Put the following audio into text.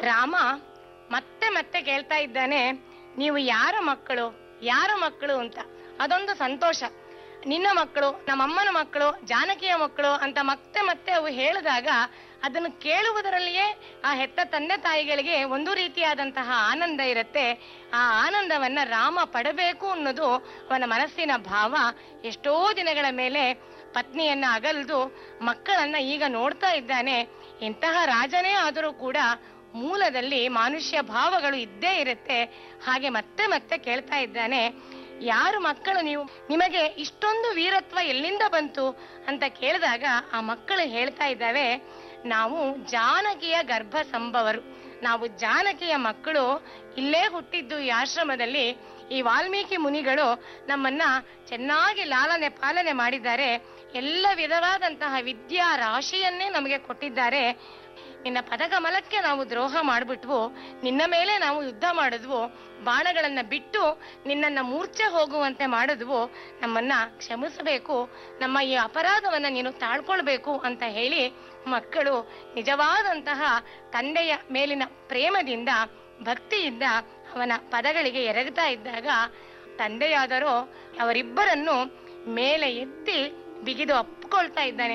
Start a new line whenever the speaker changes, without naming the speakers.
ರಾಮ ಮತ್ತೆ ಮತ್ತೆ ಕೇಳ್ತಾ ಇದ್ದಾನೆ ನೀವು ಯಾರ ಮಕ್ಕಳು ಯಾರ ಮಕ್ಕಳು ಅಂತ ಅದೊಂದು ಸಂತೋಷ ನಿನ್ನ ಮಕ್ಕಳು ನಮ್ಮಮ್ಮನ ಮಕ್ಕಳು ಜಾನಕಿಯ ಮಕ್ಕಳು ಅಂತ ಮತ್ತೆ ಮತ್ತೆ ಅವು ಹೇಳಿದಾಗ ಅದನ್ನು ಕೇಳುವುದರಲ್ಲಿಯೇ ಆ ಹೆತ್ತ ತಂದೆ ತಾಯಿಗಳಿಗೆ ಒಂದು ರೀತಿಯಾದಂತಹ ಆನಂದ ಇರುತ್ತೆ ಆ ಆನಂದವನ್ನ ರಾಮ ಪಡಬೇಕು ಅನ್ನೋದು ಅವನ ಮನಸ್ಸಿನ ಭಾವ ಎಷ್ಟೋ ದಿನಗಳ ಮೇಲೆ ಪತ್ನಿಯನ್ನ ಅಗಲ್ದು ಮಕ್ಕಳನ್ನ ಈಗ ನೋಡ್ತಾ ಇದ್ದಾನೆ ಎಂತಹ ರಾಜನೇ ಆದರೂ ಕೂಡ ಮೂಲದಲ್ಲಿ ಮಾನುಷ್ಯ ಭಾವಗಳು ಇದ್ದೇ ಇರುತ್ತೆ ಹಾಗೆ ಮತ್ತೆ ಮತ್ತೆ ಕೇಳ್ತಾ ಇದ್ದಾನೆ ಯಾರು ಮಕ್ಕಳು ನೀವು ನಿಮಗೆ ಇಷ್ಟೊಂದು ವೀರತ್ವ ಎಲ್ಲಿಂದ ಬಂತು ಅಂತ ಕೇಳಿದಾಗ ಆ ಮಕ್ಕಳು ಹೇಳ್ತಾ ಇದ್ದಾವೆ ನಾವು ಜಾನಕಿಯ ಗರ್ಭ ಸಂಭವರು ನಾವು ಜಾನಕಿಯ ಮಕ್ಕಳು ಇಲ್ಲೇ ಹುಟ್ಟಿದ್ದು ಈ ಆಶ್ರಮದಲ್ಲಿ ಈ ವಾಲ್ಮೀಕಿ ಮುನಿಗಳು ನಮ್ಮನ್ನ ಚೆನ್ನಾಗಿ ಲಾಲನೆ ಪಾಲನೆ ಮಾಡಿದ್ದಾರೆ ಎಲ್ಲ ವಿಧವಾದಂತಹ ವಿದ್ಯಾ ರಾಶಿಯನ್ನೇ ನಮಗೆ ಕೊಟ್ಟಿದ್ದಾರೆ ನಿನ್ನ ಪದಕಮಲಕ್ಕೆ ನಾವು ದ್ರೋಹ ಮಾಡ್ಬಿಟ್ವು ನಿನ್ನ ಮೇಲೆ ನಾವು ಯುದ್ಧ ಮಾಡಿದ್ವು ಬಾಣಗಳನ್ನ ಬಿಟ್ಟು ನಿನ್ನನ್ನ ಮೂರ್ಛೆ ಹೋಗುವಂತೆ ಮಾಡಿದ್ವು ನಮ್ಮನ್ನ ಕ್ಷಮಿಸಬೇಕು ನಮ್ಮ ಈ ಅಪರಾಧವನ್ನ ನೀನು ತಾಳ್ಕೊಳ್ಬೇಕು ಅಂತ ಹೇಳಿ ಮಕ್ಕಳು ನಿಜವಾದಂತಹ ತಂದೆಯ ಮೇಲಿನ ಪ್ರೇಮದಿಂದ ಭಕ್ತಿಯಿಂದ ಅವನ ಪದಗಳಿಗೆ ಎರಗ್ತಾ ಇದ್ದಾಗ ತಂದೆಯಾದರೂ ಅವರಿಬ್ಬರನ್ನು ಮೇಲೆ ಎತ್ತಿ ಬಿಗಿದು ಅಪ್ಪಿಕೊಳ್ತಾ ಇದ್ದಾನೆ